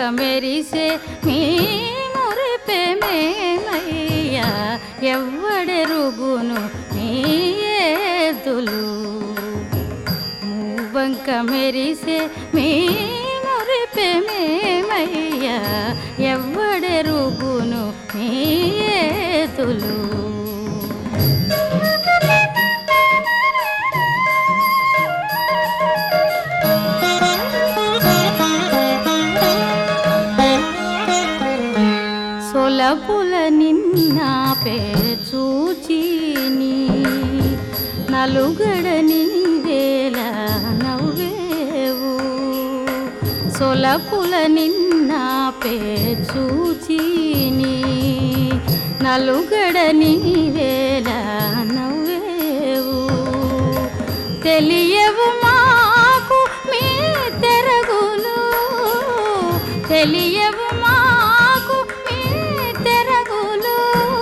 మెరిసే మీ మురిపే మేమయ్యా ఎవ్వడెరుగును మీ ఏదులు మూవంక మెరిసే మీ మురిపే మేమయ్యా ఎవ్వడెరుగును మీ ఏదులు సొలపుల నిన్న పే చూచిని నలుగడని వేల నవ్వేవు సొలపుల నిన్న పే చూచిని నలుగడని వేల నవ్వేవు తెలియవు మాకు మీ తెరగులు తెలియవు మాకు మీ తెరగులు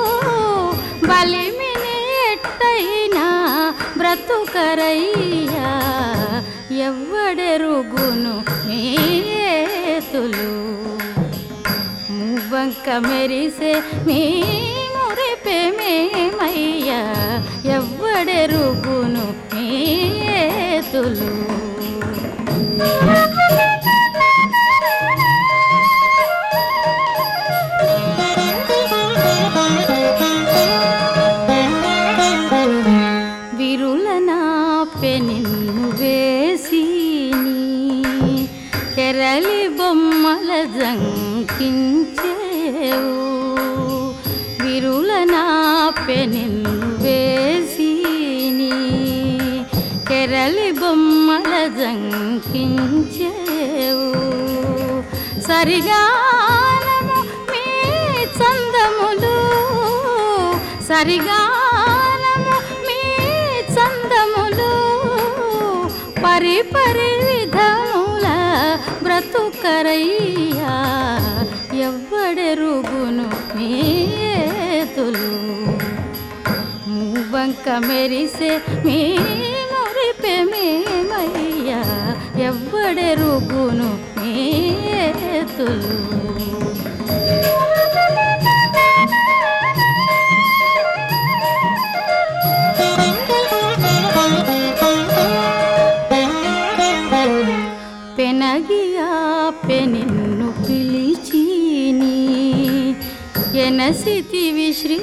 బలిమిని ఎట్టయినా బ్రతుకరయ్యా ఎవ్వడెరుగును మీ ఏతులు మువ్వంక మెరిసే మీ మురిపే మేమయ్యా ఎవ్వడెరుగును మీ ఏతులు విరుల నాపె నిన్ను వేసిని కెరలి బొమ్మల జంకించేవు విరుల నాపె నిన్ను వేసిని కెరలి బొమ్మల జంకించేవు సరిగానము మీ చందములు సరిగానము మీ చందములు పరి పరి విధముల బ్రతుకరయ్యా ఎవ్వడెరుగును మీ ఏతులు మూవంక మెరిసే మీ మురిపే మేమయ్యా ఎవ్వడెరుగును మీ ఏతులు పెనగియా పెనిన్ను పిలిచిని ఎనసితివి శ్రీ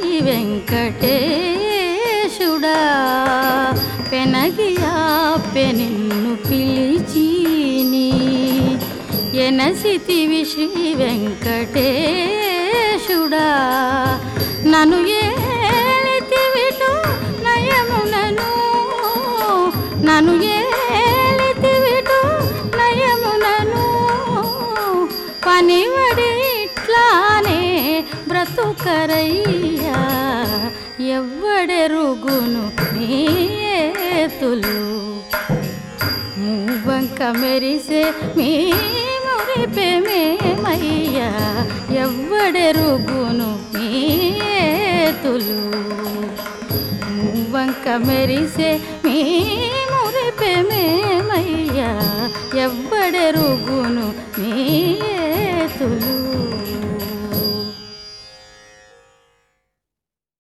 వెంకటేశుడా పెనగియా పెనిన్ను పిలిచిని ఎనసితివి శ్రీ వెంకటేశుడా నన్ను ఏలితివిటు నయమునను నన్ను ఏలితివిటు నయమునను పనివడి ఇట్లానే బ్రతుకరయ్యా ఎవ్వడెరుగును నీ ఏతులు మూవంక మెరిసే మీ మురిపే మేమయ్యా ఎవ్వడెరుగును మీ ఏతులు మూవంక మెరిసే మీ మురిపే మేమయ్యా ఎవ్వడెరుగును మీ ఏతులు